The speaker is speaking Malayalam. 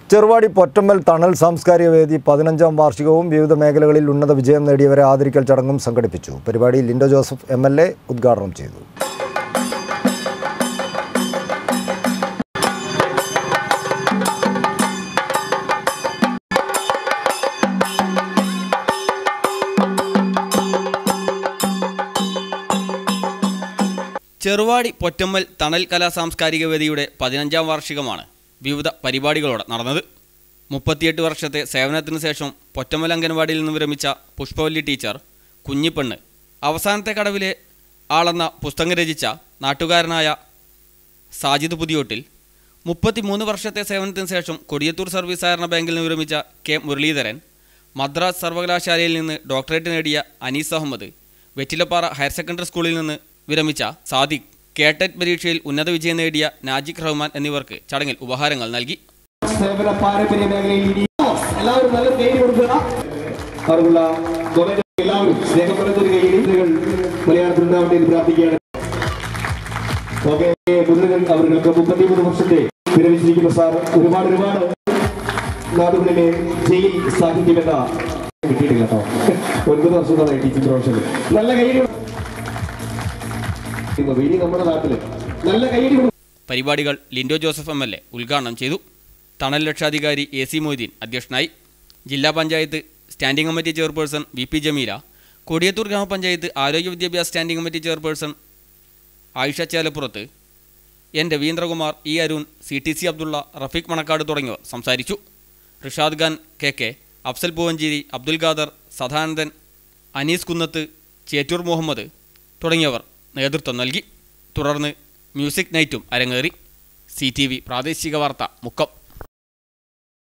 ചെറുവാടി പൊറ്റമ്മൽ തണൽ സാംസ്കാരിക വേദി പതിനഞ്ചാം വാർഷികവും വിവിധ മേഖലകളിൽ ഉന്നത വിജയം നേടിയവരെ ആദരിക്കൽ ചടങ്ങും സംഘടിപ്പിച്ചു പരിപാടി Lindo Joseph M L A ഉദ്ഘാടനം ചെയ്തു ചെറുവാടി പൊറ്റമ്മൽ തണൽ കലാ സാംസ്കാരിക വേദിയുടെ പതിനഞ്ചാം വാർഷികമാണ് വിവിധ പരിപാടികളോടെ നടന്നത് മുപ്പത്തിയെട്ട് വർഷത്തെ സേവനത്തിന് ശേഷം പൊറ്റമ്മൽ അംഗൻവാടിയിൽ നിന്ന് വിരമിച്ച പുഷ്പവല്ലി ടീച്ചർ കുഞ്ഞിപ്പെണ്ണ് അവസാനത്തെ കടവിലെ ആളെന്ന പുസ്തകം രചിച്ച നാട്ടുകാരനായ സാജിദ് പുതിയോട്ടിൽ മുപ്പത്തിമൂന്ന് വർഷത്തെ സേവനത്തിന് ശേഷം കൊടിയത്തൂർ സർവീസ് സഹകരണ ബാങ്കിൽ നിന്ന് വിരമിച്ച കെ മുരളീധരൻ മദ്രാസ് സർവകലാശാലയിൽ നിന്ന് ഡോക്ടറേറ്റ് നേടിയ അനീസ് അഹമ്മദ് വെറ്റിലപ്പാറ ഹയർ സെക്കൻഡറി സ്കൂളിൽ നിന്ന് വിരമിച്ച സാദിഖ് കേട്ടറ്റ് പരീക്ഷയിൽ ഉന്നത വിജയം നേടിയ നാജിക് റഹ്മാൻ എന്നിവർക്ക് ചടങ്ങിൽ ഉപഹാരങ്ങൾ നൽകി സേവന പാരമ്പര്യ മേഖലയിൽ ഇനി എല്ലാവരും നല്ല പേര് കൊടുക്കുക അവർക്കുള്ള donate എല്ലാവരും സ്നേഹപ്പെടുന്ന ഒരു കൈകൾ മലയാളത്തിൽ ഉണ്ടാവട്ടെ എന്ന് പ്രാർത്ഥിക്കുകയാണ് ഓക്കെ മുതിർകൾ അവർക്ക് മുപ്പത്തിമൂന്ന് വർഷത്തെ വിരമിച്ചിരിക്കുന്ന സാർ ഒരുപാട് ഒരുപാട് നാടുകളിലെ ജയിൽ സാഹിത്യമെന്ന കിട്ടിയിട്ടില്ല കേട്ടോ ഒൻപത് വർഷമായി ടീച്ചിങ് പ്രൊഫഷനിൽ നല്ല കൈയടി ഇനി നമ്മുടെ നാട്ടില് നല്ല കൈയടി കൊടുക്കും പരിപാടികൾ Linto Joseph M L A ഉദ്ഘാടനം ചെയ്തു തണൽ രക്ഷാധികാരി എ സി മൊയ്തീൻ അധ്യക്ഷനായി ജില്ലാ panchayat standing committee chairperson V P Jameela Kodiyathur ഗ്രാമപഞ്ചായത്ത് ആരോഗ്യ വിദ്യാഭ്യാസ standing committee chairperson Ayisha Chelappurath N Raveendrakumar E Arun C T C Abdulla Rafeeq Manakkad തുടങ്ങിയവർ സംസാരിച്ചു റിഷാദ് ഖാൻ കെ കെ അഫ്സൽ പൂവഞ്ചേരി അബ്ദുൽ ഖാദർ സദാനന്ദൻ അനീസ് കുന്നത്ത് ചേറ്റൂർ മുഹമ്മദ് തുടങ്ങിയവർ നേതൃത്വം നൽകി തുടർന്ന് മ്യൂസിക് നൈറ്റും അരങ്ങേറി സി ടി വി പ്രാദേശിക വാർത്ത മുക്കം